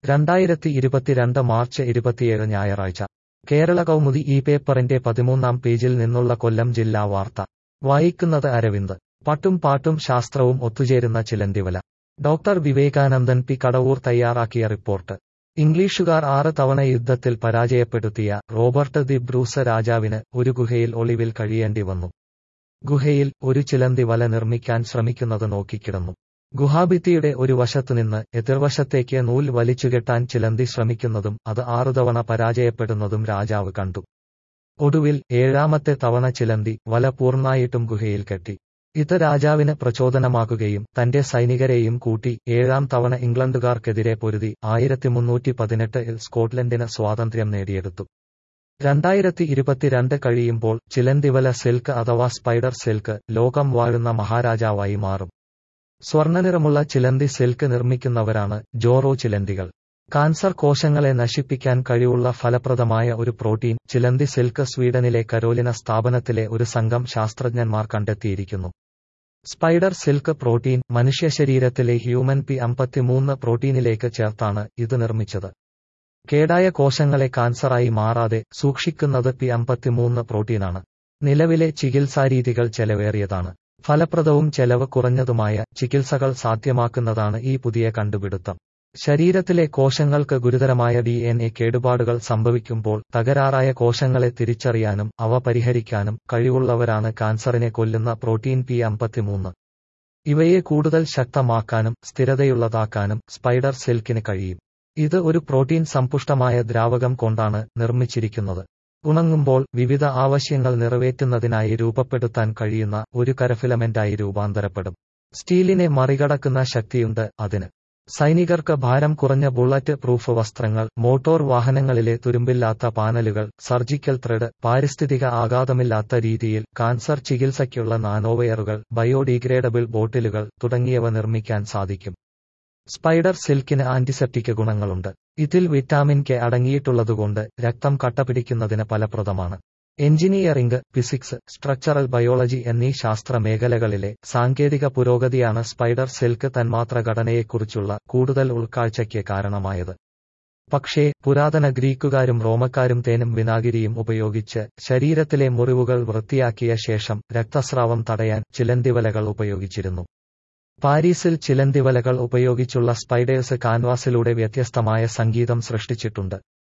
രണ്ടായിരത്തി ഇരുപത്തിരണ്ട് മാർച്ച് ഇരുപത്തിയേഴ് ഞായറാഴ്ച കേരള കൗമുദി ഈ പേപ്പറിന്റെ പതിമൂന്നാം പേജിൽ നിന്നുള്ള കൊല്ലം ജില്ലാ വാർത്ത വായിക്കുന്നത് അരവിന്ദ് പട്ടും പാട്ടും ശാസ്ത്രവും ഒത്തുചേരുന്ന ചിലന്തിവല ഡോക്ടർ വിവേകാനന്ദൻ പി കടവൂർ തയ്യാറാക്കിയ റിപ്പോർട്ട് ഇംഗ്ലീഷുകാർ ആറ് തവണ യുദ്ധത്തിൽ പരാജയപ്പെടുത്തിയ റോബർട്ട് ദി ബ്രൂസ് രാജാവിന് ഒരു ഗുഹയിൽ ഒളിവിൽ കഴിയേണ്ടി വന്നു ഗുഹയിൽ ഒരു ചിലന്തി വല നിർമ്മിക്കാൻ ശ്രമിക്കുന്നത് നോക്കിക്കിടന്നു ഗുഹാഭിത്തിയുടെ ഒരു വശത്തുനിന്ന് എതിർവശത്തേക്ക് നൂൽ വലിച്ചുകെട്ടാൻ ചിലന്തി ശ്രമിക്കുന്നതും അത് ആറുതവണ പരാജയപ്പെടുന്നതും രാജാവ് കണ്ടു ഒടുവിൽ ഏഴാമത്തെ തവണ ചിലന്തി വല പൂർണ്ണായിട്ടും ഗുഹയിൽ കെട്ടി ഇത് രാജാവിന് പ്രചോദനമാകുകയും തന്റെ സൈനികരെയും കൂട്ടി ഏഴാം തവണ ഇംഗ്ലണ്ടുകാർക്കെതിരെ പൊരുതി ആയിരത്തി മുന്നൂറ്റി പതിനെട്ടിൽ സ്കോട്ട്ലൻഡിന് സ്വാതന്ത്ര്യം നേടിയെടുത്തു രണ്ടായിരത്തി ഇരുപത്തിരണ്ട് കഴിയുമ്പോൾ ചിലന്തിവല സിൽക്ക് അഥവാ സ്പൈഡർ സിൽക്ക് ലോകം വാഴുന്ന മഹാരാജാവായി മാറും സ്വർണ്ണനിറമുള്ള ചിലന്തി സിൽക്ക് നിർമ്മിക്കുന്നവരാണ് ജോറോ ചിലന്തികൾ കാൻസർ കോശങ്ങളെ നശിപ്പിക്കാൻ കഴിവുള്ള ഫലപ്രദമായ ഒരു പ്രോട്ടീൻ ചിലന്തി സിൽക്ക് സ്വീഡനിലെ കരോലിന സ്ഥാപനത്തിലെ ഒരു സംഘം ശാസ്ത്രജ്ഞന്മാർ കണ്ടെത്തിയിരിക്കുന്നു സ്പൈഡർ സിൽക്ക് പ്രോട്ടീൻ മനുഷ്യ ശരീരത്തിലെ ഹ്യൂമൻ പി അമ്പത്തിമൂന്ന് പ്രോട്ടീനിലേക്ക് ചേർത്താണ് ഇത് നിർമ്മിച്ചത് കേടായ കോശങ്ങളെ കാൻസറായി മാറാതെ സൂക്ഷിക്കുന്നത് പി അമ്പത്തിമൂന്ന് പ്രോട്ടീനാണ് നിലവിലെ ചികിത്സാരീതികൾ ചെലവേറിയതാണ് ഫലപ്രദവും ചെലവ് കുറഞ്ഞതുമായ ചികിത്സകൾ സാധ്യമാക്കുന്നതാണ് ഈ പുതിയ കണ്ടുപിടുത്തം ശരീരത്തിലെ കോശങ്ങൾക്ക് ഗുരുതരമായ ഡി എൻ എ കേടുപാടുകൾ സംഭവിക്കുമ്പോൾ തകരാറായ കോശങ്ങളെ തിരിച്ചറിയാനും അവ പരിഹരിക്കാനും കഴിവുള്ളവരാണ് കാൻസറിനെ കൊല്ലുന്ന പ്രോട്ടീൻ പി അമ്പത്തിമൂന്ന് ഇവയെ കൂടുതൽ ശക്തമാക്കാനും സ്ഥിരതയുള്ളതാക്കാനും സ്പൈഡർ സിൽക്കിന് കഴിയും ഇത് ഒരു പ്രോട്ടീൻ സമ്പുഷ്ടമായ ദ്രാവകം കൊണ്ടാണ് നിർമ്മിച്ചിരിക്കുന്നത് ഉണങ്ങുമ്പോൾ വിവിധ ആവശ്യങ്ങൾ നിറവേറ്റുന്നതിനായി രൂപപ്പെടുത്താൻ കഴിയുന്ന ഒരു കരഫിലമെന്റായി രൂപാന്തരപ്പെടും സ്റ്റീലിനെ മറികടക്കുന്ന ശക്തിയുണ്ട് അതിന് സൈനികർക്ക് ഭാരം കുറഞ്ഞ ബുള്ളറ്റ് പ്രൂഫ് വസ്ത്രങ്ങൾ മോട്ടോർ വാഹനങ്ങളിലെ തുരുമ്പില്ലാത്ത പാനലുകൾ സർജിക്കൽ ത്രെഡ് പാരിസ്ഥിതിക ആഘാതമില്ലാത്ത രീതിയിൽ കാൻസർ ചികിത്സയ്ക്കുള്ള നാനോവെയറുകൾ ബയോഡീഗ്രേഡബിൾ ബോട്ടിലുകൾ തുടങ്ങിയവ നിർമ്മിക്കാൻ സാധിക്കും സ്പൈഡർ സിൽക്കിന് ആന്റിസെപ്റ്റിക് ഗുണങ്ങളുണ്ട് ഇതിൽ വിറ്റാമിൻ കെ അടങ്ങിയിട്ടുള്ളതുകൊണ്ട് രക്തം കട്ടപിടിക്കുന്നതിന് ഫലപ്രദമാണ് എഞ്ചിനീയറിംഗ് ഫിസിക്സ് സ്ട്രക്ചറൽ ബയോളജി എന്നീ ശാസ്ത്ര മേഖലകളിലെ സാങ്കേതിക പുരോഗതിയാണ് സ്പൈഡർ സിൽക്ക് തന്മാത്ര ഘടനയെക്കുറിച്ചുള്ള കൂടുതൽ ഉൾക്കാഴ്ചയ്ക്ക് കാരണമായത് പക്ഷേ പുരാതന ഗ്രീക്കുകാരും റോമക്കാരും തേനും വിനാഗിരിയും ഉപയോഗിച്ച് ശരീരത്തിലെ മുറിവുകൾ വൃത്തിയാക്കിയ ശേഷം രക്തസ്രാവം തടയാൻ ചിലന്തിവലകൾ ഉപയോഗിച്ചിരുന്നു പാരീസിൽ ചിലന്തിവലകൾ ഉപയോഗിച്ചുള്ള സ്പൈഡേഴ്സ് കാൻവാസിലൂടെ വ്യത്യസ്തമായ സംഗീതം സൃഷ്ടിച്ചിട്ടുണ്ട്